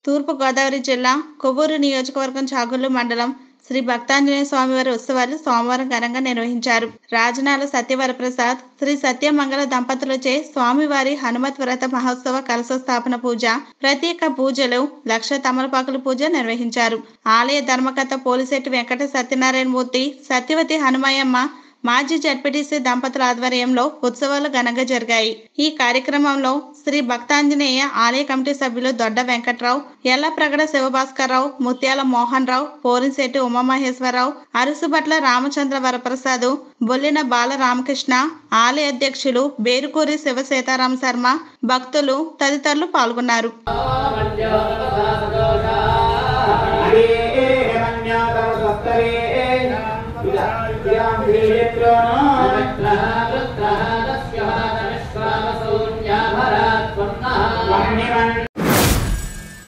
తూర్పుగోదావరి జిల్లా కొవ్వూరు నియోజకవర్గం చాగుళ్లు మండలం శ్రీ భక్తాంజనేయ స్వామివారి ఉత్సవాలు సోమవారం ఘనంగా నిర్వహించారు రాజనాల సత్యవరప్రసాద్ శ్రీ సత్యమంగళ దంపతులచే స్వామివారి హనుమత్ వ్రత మహోత్సవ కలశ స్థాపన పూజ ప్రత్యేక పూజలు లక్ష తమలపాకుల పూజ నిర్వహించారు ఆలయ ధర్మకర్త పోలిశెట్టి వెంకట సత్యనారాయణ మూర్తి సత్యవతి హనుమయమ్మ మాజీ జడ్పీటీసీ దంపతుల ఆధ్వర్యంలో ఉత్సవాలు ఘనంగా జరిగాయి ఈ కార్యక్రమంలో శ్రీ భక్తాంజనేయ ఆలయ కమిటీ సభ్యులు దొడ్డ వెంకట్రావు ఎల్లప్రగడ శివభాస్కర్రావు ముత్యాల మోహన్ రావు పోరిశెట్టి ఉమామహేశ్వరరావు అరుసుబట్ల రామచంద్ర వరప్రసాద్ బొల్లిన బాల రామకృష్ణ ఆలయ అధ్యక్షులు బేరుకూరి శివ సీతారామ శర్మ భక్తులు తదితరులు పాల్గొన్నారు వహ్నివన్